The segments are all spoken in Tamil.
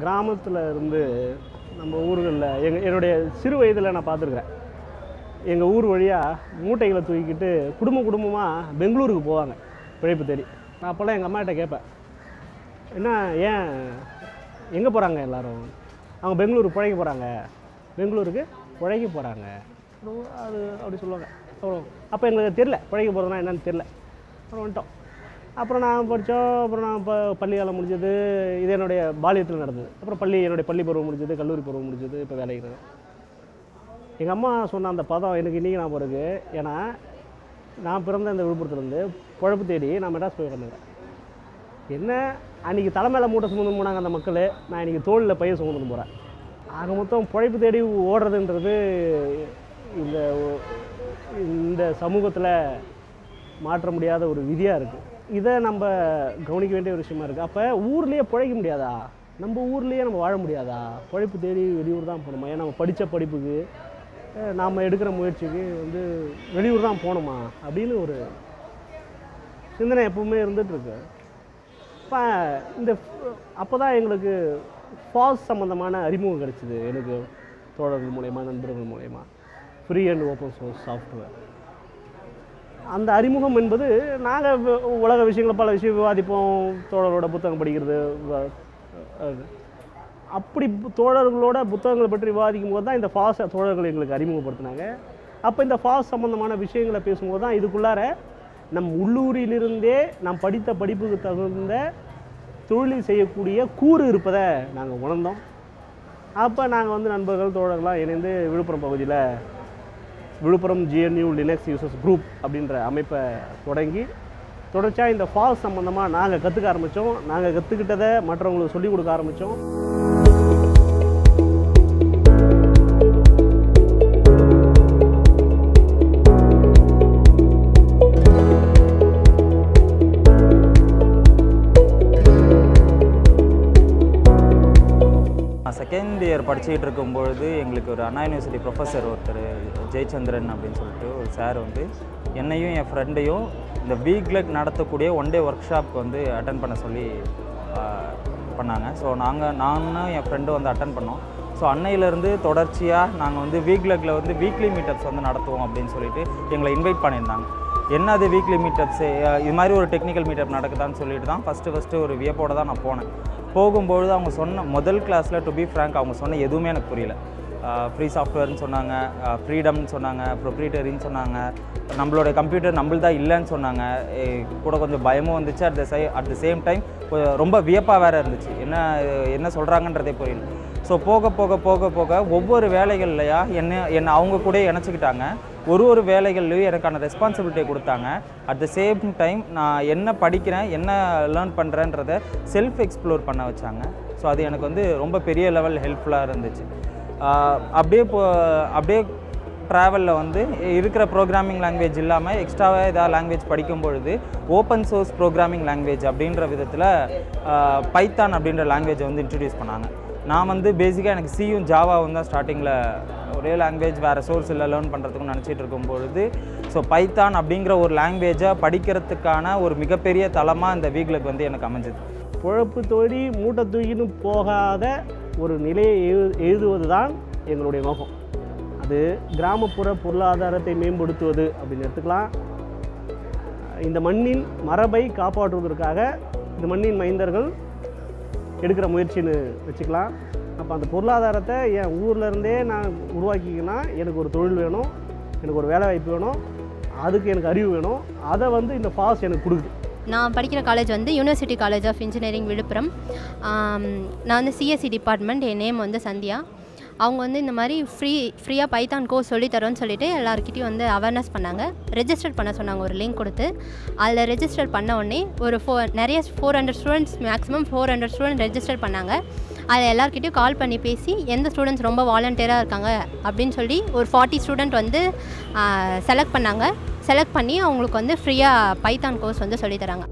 கிராமத்தில் இருந்து நம்ம ஊர்களில் எங்கள் என்னுடைய சிறு வயதில் நான் பார்த்துருக்குறேன் எங்கள் ஊர் வழியாக மூட்டைகளை தூக்கிக்கிட்டு குடும்ப குடும்பமாக பெங்களூருக்கு போவாங்க பிழைப்பு தேடி நான் அப்போல்லாம் எங்கள் அம்மாகிட்ட கேட்பேன் என்ன ஏன் எங்கே போகிறாங்க எல்லாரும் அவங்க பெங்களூருக்கு பிழைக்க போகிறாங்க பெங்களூருக்கு பிழைக்க போகிறாங்க அது அப்படி சொல்லுவாங்க அப்புறம் அப்போ எங்களுக்கு தெரில பிழைக்க போகிறதுனா என்னன்னு தெரில அப்புறம் வந்துட்டோம் அப்புறம் நான் படித்தோம் அப்புறம் நான் இப்போ பள்ளி காலம் முடிஞ்சது இது என்னுடைய பாலியத்தில் நடந்தது அப்புறம் பள்ளி என்னுடைய பள்ளி பருவம் முடிஞ்சது கல்லூரி பருவம் முடிஞ்சது இப்போ வேலைக்கு இருக்கேன். எங்கள் அம்மா சொன்ன அந்த பதம் எனக்கு இன்றைக்கி நான் இருக்குது ஏன்னா நான் பிறந்த இந்த விழுப்புரத்துலேருந்து பொழப்பு தேடி நான் மெட்ராஸ் போய் உட்காந்துக்கிறேன் என்ன அன்றைக்கி தலைமையில் மூட்டை சுமந்து போனாங்க அந்த மக்கள் நான் இன்றைக்கி தோளில் பையன் சுமந்து போகிறேன் ஆக மொத்தம் பொழைப்பு தேடி ஓடுறதுன்றது இந்த இந்த சமூகத்தில் மாற்ற முடியாத ஒரு விதியாக இருக்குது இதை நம்ம கவனிக்க வேண்டிய ஒரு விஷயமா இருக்குது அப்போ ஊர்லேயே பிழைக்க முடியாதா நம்ம ஊர்லேயே நம்ம வாழ முடியாதா பொழைப்பு தேடி வெளியூர் தான் போகணுமா ஏன்னா நம்ம படித்த படிப்புக்கு நாம் எடுக்கிற முயற்சிக்கு வந்து வெளியூர் தான் போகணுமா அப்படின்னு ஒரு சிந்தனை எப்பவுமே இருந்துகிட்ருக்கு இப்போ இந்த அப்போ தான் எங்களுக்கு ஃபாஸ் சம்மந்தமான அறிமுகம் கிடைச்சிது எனக்கு தோழர்கள் மூலயமா நண்பர்கள் மூலயமா free and open source software அந்த அறிமுகம் என்பது நாங்கள் உலக விஷயங்களை பல விஷயம் விவாதிப்போம் தோழர்களோட புத்தகம் படிக்கிறது வ- அது. அப்படி பு- தோழர்களோட புத்தகங்களை பற்றி விவாதிக்கும் போது தான் இந்த ஃபாஸ் தோழர்கள் எங்களுக்கு அறிமுகப்படுத்தினாங்க அப்போ இந்த ஃபாஸ் சம்மந்தமான விஷயங்களை பேசும்போது தான் இதுக்குள்ளார நம் உள்ளூரிலிருந்தே நாம் படித்த படிப்புக்கு தகுந்த தொழில் செய்யக்கூடிய கூறு இருப்பதை நாங்கள் உணர்ந்தோம் அப்போ நாங்கள் வந்து நண்பர்கள் தோழர்களாக இணைந்து விழுப்புரம் பகுதியில் Villupuram GNU Linux users group அப்படின்ற அமைப்பை தொடங்கி தொடர்ச்சியாக இந்த ஃபால்ஸ் சம்மந்தமாக நாங்கள் கற்றுக்க ஆரம்பித்தோம் நாங்கள் கற்றுக்கிட்டதை மற்றவங்களுக்கு சொல்லிக் கொடுக்க ஆரம்பித்தோம் செகண்ட் இயர் படிச்சுக்கிட்டு இருக்கும்பொழுது எங்களுக்கு ஒரு அண்ணா யூனிவர்சிட்டி ப்ரொஃபஸர் ஒருத்தர் ஜெயச்சந்திரன் அப்படின்னு சொல்லிட்டு ஒரு சார் வந்து என்னையும் என் ஃப்ரெண்டையும் இந்த வீக்லெக் நடத்தக்கூடிய ஒன் டே ஒர்க் ஷாப்க்கு வந்து அட்டன் பண்ண சொல்லி ஆஹ், பண்ணாங்க ஸோ நாங்கள் நானும் என் ஃப்ரெண்டும் வந்து அட்டன் பண்ணோம் ஸோ அன்னையிலேருந்து தொடர்ச்சியாக நாங்கள் வந்து வீக்லெக்கில் வந்து வீக்லி மீட்டப்ஸ் வந்து நடத்துவோம் அப்படின்னு சொல்லிட்டு எங்களை இன்வைட் பண்ணியிருந்தாங்க என்ன அது வீக்லி மீட்டப்ஸு இது மாதிரி ஒரு டெக்னிக்கல் மீட்டப் நடக்குதான்னு சொல்லிட்டு தான் ஃபஸ்ட்டு ஃபஸ்ட்டு ஒரு வியப்போட தான் நான் போனேன் போகும்பொழுது அவங்க சொன்ன முதல் கிளாஸில் டு பி ஃப்ரேங்க் அவங்க சொன்ன எதுவுமே எனக்கு புரியல ஃப்ரீ சாஃப்ட்வேர்னு சொன்னாங்க ஃப்ரீடம்னு சொன்னாங்க ப்ரொப்ரீட்டரின்னு சொன்னாங்க நம்மளோட கம்ப்யூட்டர் நம்மள்தா இல்லைன்னு சொன்னாங்க ஏய், கூட கொஞ்சம் பயமும் வந்துச்சு அட் த சை அட் த சேம் டைம் ரொம்ப வியப்பாக வேறு இருந்துச்சு என்ன என்ன சொல்கிறாங்கன்றதே புரியல ஸோ போக போக போக போக ஒவ்வொரு வேலைகள்லையா என்ன என்னை அவங்க கூட இணைச்சிக்கிட்டாங்க ஒரு ஒரு வேலைகள்லையும் எனக்கான ரெஸ்பான்சிபிலிட்டியை கொடுத்தாங்க அட் த சேம் டைம் நான் என்ன படிக்கிறேன் என்ன லேர்ன் பண்ணுறேன்றத செல்ஃப் எக்ஸ்ப்ளோர் பண்ண வச்சாங்க ஸோ அது எனக்கு வந்து ரொம்ப பெரிய லெவல் ஹெல்ப்ஃபுல்லாக இருந்துச்சு ஆஹ் அப்படியே போ அப்படியே ட்ராவலில் வந்து இருக்கிற ப்ரோக்ராமிங் லாங்குவேஜ் இல்லாமல் எக்ஸ்ட்ராவாக ஏதாவது லாங்குவேஜ் படிக்கும் பொழுது ஓப்பன் சோர்ஸ் ப்ரோக்ராமிங் லாங்குவேஜ் அப்படின்ற விதத்தில் பைத்தான் அப்படின்ற லாங்குவேஜை வந்து இன்ட்ரடியூஸ் பண்ணாங்க நான் வந்து பேசிக்காக எனக்கு சியும் ஜாவாவும் தான் ஸ்டார்டிங்கில் ஒரே லாங்குவேஜ் வேறு சோர்ஸ் இல்லை லேர்ன் பண்ணுறதுக்கும் நினச்சிட்டு இருக்கும் பொழுது ஸோ பைத்தான் அப்படிங்கிற ஒரு லாங்குவேஜை படிக்கிறதுக்கான ஒரு மிகப்பெரிய தளமாக இந்த வீக்லெக் வந்து எனக்கு அமைஞ்சது பொழப்பு தோடி மூட்டை தூக்கின்னு போகாத ஒரு நிலையை எழு எழுதுவது தான் எங்களுடைய நோக்கம் அது கிராமப்புற பொருளாதாரத்தை மேம்படுத்துவது அப்படின்னு எடுத்துக்கலாம் இந்த மண்ணின் மரபை காப்பாற்றுவதற்காக இந்த மண்ணின் மைந்தர்கள் எடுக்கிற முயற்சின்னு வச்சுக்கலாம் அப்போ அந்த பொருளாதாரத்தை என் ஊர்ல இருந்தே நான் உருவாக்கிக்கினா எனக்கு ஒரு தொழில் வேணும் எனக்கு ஒரு வேலை வாய்ப்பு வேணும் அதுக்கு எனக்கு அறிவு வேணும் அதை வந்து இந்த பாஸ் எனக்கு கொடுக்குது நான் படிக்கிற காலேஜ் வந்து university college of engineering Villupuram ஆம், நான் வந்து சிஎஸ்சி டிபார்ட்மெண்ட் என் நேம் வந்து சந்தியா அவங்க வந்து இந்த மாதிரி ஃப்ரீ ஃப்ரீயாக பைத்தான் கோர்ஸ் சொல்லி தரோன்னு சொல்லிட்டு எல்லாருக்கிட்டையும் வந்து அவேர்னஸ் பண்ணாங்க ரெஜிஸ்டர் பண்ண சொன்னாங்க ஒரு லிங்க் கொடுத்து அதில் ரெஜிஸ்டர் பண்ண உடனே ஒரு ஃபோ நிறைய four hundred students maximum four hundred student register பண்ணாங்க அதில் எல்லாருக்கிட்டையும் கால் பண்ணி பேசி எந்த ஸ்டூடெண்ட்ஸ் ரொம்ப வாலண்டியராக இருக்காங்க அப்படின்னு சொல்லி ஒரு ஃபார்ட்டி ஸ்டூடெண்ட் வந்து செலக்ட் பண்ணாங்க செலக்ட் பண்ணி அவங்களுக்கு வந்து ஃப்ரீயாக பைத்தான் கோர்ஸ் வந்து சொல்லித் தராங்க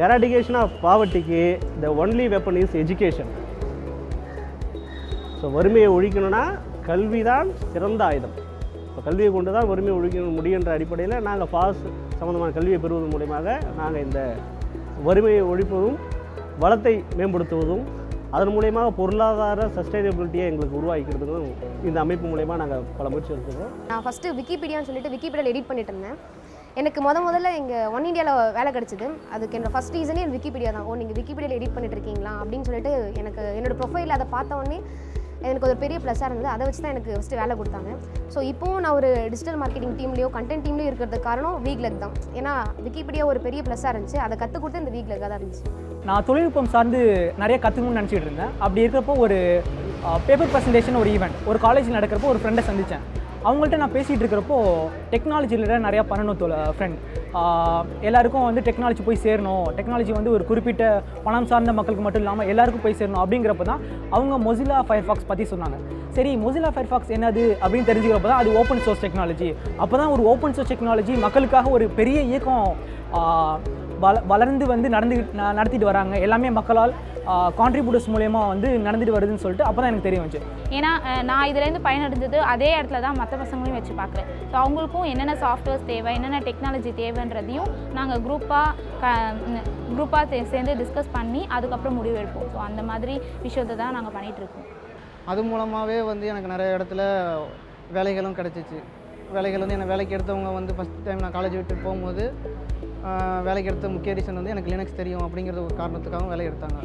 எராடிகேஷன் ஆஃப் பாவர்ட்டிக்கு the only weapon is education so வறுமையை ஒழிக்கணும்னா கல்வி தான் சிறந்த ஆயுதம் இப்போ கல்வியை கொண்டு தான் வறுமையை ஒழிக்க முடியுன்ற அடிப்படையில் நாங்கள் ஃபாஸ் சம்மந்தமான கல்வியை பெறுவதன் மூலியமாக நாங்கள் இந்த வறுமையை ஒழிப்பதும் வளத்தை மேம்படுத்துவதும் அதன் மூலயமாக பொருளாதார சஸ்டைனபிலிட்டியை எங்களுக்கு உருவாக்கிறதுக்கும் இந்த அமைப்பு மூலயமா நாங்கள் பல முயற்சி எடுத்துக்கிறோம் நான் ஃபஸ்ட்டு விக்கிபீடியான்னு சொல்லிட்டு விக்கிபீடியாவில் எடிட் பண்ணிட்டு இருந்தேன் எனக்கு முத முதல்ல இங்கே ஒன் இந்தியாவில் வேலை கிடச்சிது அதுக்கு என்னோட ஃபஸ்ட் ரீசனே என் விக்கிபீடியா தான் ஓ நீங்கள் விக்கிபீடியாவில் எடிட் பண்ணிட்டு இருக்கீங்களா அப்படின்னு சொல்லிட்டு எனக்கு என்னோட ப்ரொஃபைல் அதை பார்த்த உடனே எனக்கு ஒரு பெரிய ப்ளஸ்ஸாக இருந்தது அதை வச்சு தான் எனக்கு ஃபஸ்ட்டு வேலை கொடுத்தாங்க ஸோ இப்போவும் நான் ஒரு டிஜிட்டல் மார்க்கெட்டிங் டீம்லேயோ கண்டென்ட் டீம்லேயோ இருக்கிறதுக்கு காரணம் வீக்லெக் தான் ஏன்னா விக்கிபீடியா ஒரு பெரிய ப்ளஸ்ஸாக இருந்துச்சு அதை கற்றுக் கொடுத்து இந்த வீக்லெக்காக தான் இருந்துச்சு நான் தொழில்நுட்பம் சார்ந்து நிறைய கற்றுக்கணும்னு நினச்சிட்டு இருந்தேன் அப்படி இருக்கிறப்போ ஒரு பேப்பர் ப்ரெசன்டேஷன் ஒரு ஈவெண்ட் ஒரு காலேஜில் நடக்கிறப்போ ஒரு ஃப்ரெண்டை சந்தித்தேன் அவங்கள்ட்ட நான் பேசிகிட்டு இருக்கிறப்போ டெக்னாலஜி ரிலேட்டட் நிறையா பண்ணணும் தோல ஃப்ரெண்ட் எல்லாருக்கும் வந்து டெக்னாலஜி போய் சேரணும் டெக்னாலஜி வந்து ஒரு குறிப்பிட்ட பணம் சார்ந்த மக்களுக்கு மட்டும் இல்லாமல் எல்லாருக்கும் போய் சேரணும் அப்படிங்கிறப்ப தான் அவங்க மொசிலா ஃபயர்ஃபாக்ஸ் பற்றி சொன்னாங்க சரி மொசிலா ஃபயர்ஃபாக்ஸ் என்னது அப்படின்னு தெரிஞ்சுக்கிறப்ப தான் அது ஓப்பன் சோர்ஸ் டெக்னாலஜி அப்போ தான் ஒரு ஓப்பன் சோர்ஸ் டெக்னாலஜி மக்களுக்காக ஒரு பெரிய இயக்கம் ஆஹ், வள வளர்ந்து வந்து நடந்து ந- நடத்திட்டு வராங்க எல்லாமே மக்களால் கான்ட்ரிபியூட்டர்ஸ் மூலயமா வந்து நடந்துட்டு வருதுன்னு சொல்லிட்டு அப்போ தான் எனக்கு தெரிய வந்துச்சு ஏன்னா அஹ், நான் இதுலேருந்து பயனடைஞ்சது அதே இடத்துல தான் மற்ற பசங்களையும் வச்சு பார்க்குறேன் ஸோ அவங்களுக்கும் என்னென்ன சாஃப்ட்வேர்ஸ் தேவை என்னென்ன டெக்னாலஜி தேவைன்றதையும் நாங்கள் குரூப்பாக க குரூப்பாக சேர்ந்து டிஸ்கஸ் பண்ணி அதுக்கப்புறம் முடிவு எடுப்போம் ஸோ அந்த மாதிரி விஷயத்தை தான் நாங்கள் பண்ணிகிட்ருக்கோம் அது மூலமாகவே வந்து எனக்கு நிறைய இடத்துல வேலைகளும் கிடச்சிச்சு வேலைகள் வந்து என்னை வேலைக்கு எடுத்தவங்க வந்து ஃபஸ்ட் டைம் நான் காலேஜ் விட்டு போகும்போது ஆஹ், வேலைக்கு எடுத்த முக்கிய ரீசன் வந்து எனக்கு லினக்ஸ் தெரியும் அப்படிங்கிறது ஒரு காரணத்துக்காகவும் வேலை எடுத்தாங்க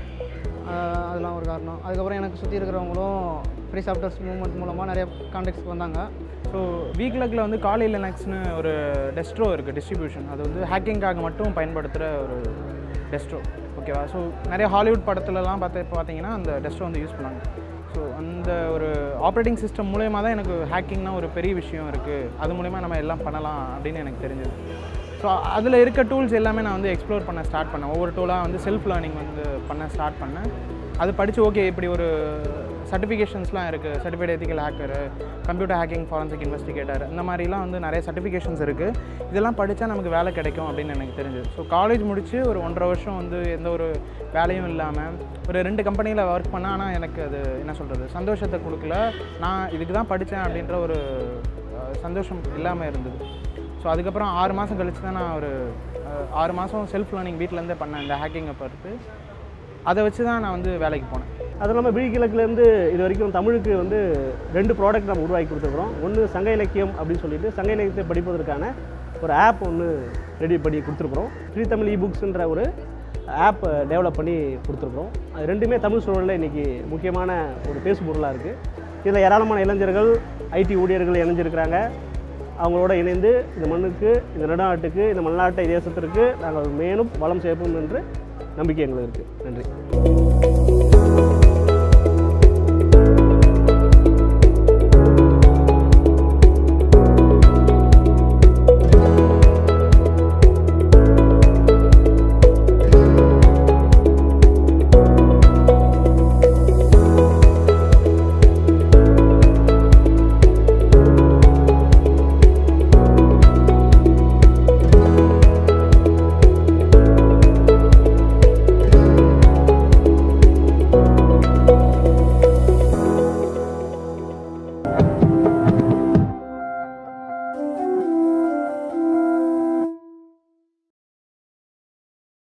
ஆஹ், அதெல்லாம் ஒரு காரணம் அதுக்கப்புறம் எனக்கு சுற்றி இருக்கிறவங்களும் ஃப்ரீ சாஃப்ட்வேர்ஸ் மூவ்மெண்ட் மூலமாக நிறைய கான்டாக்ட்ஸ் வந்தாங்க ஸோ வீக்லக்கில் வந்து காலி லினக்ஸ்னு ஒரு டெஸ்ட்ரோ இருக்குது டிஸ்ட்ரிபியூஷன் அது வந்து ஹேக்கிங்காக மட்டும் பயன்படுத்துகிற ஒரு டெஸ்ட்ரோ ஓகேவா ஸோ நிறைய ஹாலிவுட் படத்துலலாம் பார்த்து பார்த்தீங்கன்னா அந்த டெஸ்ட்ரோ வந்து யூஸ் பண்ணாங்க ஸோ அந்த ஒரு ஆப்ரேட்டிங் சிஸ்டம் மூலயமா தான் எனக்கு ஹேக்கிங்னா ஒரு பெரிய விஷயம் இருக்குது அது மூலயமா நம்ம எல்லாம் பண்ணலாம் அப்படின்னு எனக்கு தெரிஞ்சது ஸோ அதில் இருக்க டூல்ஸ் எல்லாமே நான் வந்து எக்ஸ்ப்ளோர் பண்ண ஸ்டார்ட் பண்ணேன் ஒவ்வொரு டூலாக வந்து செல்ஃப் லேர்னிங் வந்து பண்ண ஸ்டார்ட் பண்ணேன் அது படித்து ஓகே இப்படி ஒரு சர்டிஃபிகேஷன்ஸ்லாம் இருக்குது certified ethical hacker computer hacking forensic investigator இந்த மாதிரிலாம் வந்து நிறைய சர்டிஃபிகேஷன்ஸ் இருக்குது இதெல்லாம் படித்தா நமக்கு வேலை கிடைக்கும் அப்படின்னு எனக்கு தெரிஞ்சது ஸோ காலேஜ் முடித்து ஒரு ஒன்றரை வருஷம் வந்து எந்த ஒரு வேலையும் இல்லாமல் ஒரு ரெண்டு கம்பெனியில் ஒர்க் பண்ணேன் ஆனால் எனக்கு அது என்ன சொல்கிறது சந்தோஷத்தை கொடுக்கல நான் இதுக்கு தான் படித்தேன் அப்படின்ற ஒரு அஹ், சந்தோஷம் இல்லாமல் இருந்தது ஸோ அதுக்கப்புறம் ஆறு மாதம் கழிச்சு தான் நான் ஒரு அஹ், ஆறு மாதம் செல்ஃப் லேர்னிங் வீட்டிலேருந்தே பண்ணேன் இந்த ஹேக்கிங்கை பொறுத்து அதை வச்சு தான் நான் வந்து வேலைக்கு போனேன் அது இல்லாமல் விழிக்கிழக்குலேருந்து இது வரைக்கும் தமிழுக்கு வந்து ரெண்டு ப்ராடக்ட் நம்ம உருவாக்கி கொடுத்துருக்குறோம் ஒன்று சங்க இலக்கியம் அப்படின்னு சொல்லிட்டு சங்க இலக்கியத்தை படிப்பதற்கான ஒரு ஆப் ஒன்று ரெடி பண்ணி கொடுத்துருக்குறோம் ஃப்ரீ தமிழ் இ புக்ஸ்ன்ற ஒரு ஆப் டெவலப் பண்ணி கொடுத்துருக்குறோம் அது ரெண்டுமே தமிழ் சூழலில் இன்றைக்கி முக்கியமான ஒரு பேசு பொருளாக இருக்குது இதில் ஏராளமான இளைஞர்கள் ஐடி ஊழியர்கள் இணைஞ்சிருக்கிறாங்க அவங்களோட இணைந்து இந்த மண்ணுக்கு இந்த நடுநாட்டுக்கு இந்த மல்நாட்டை தேசத்திற்கு நாங்கள் மேலும் வளம் சேர்ப்போம் என்று நம்பிக்கை எங்களுக்கு இருக்குது நன்றி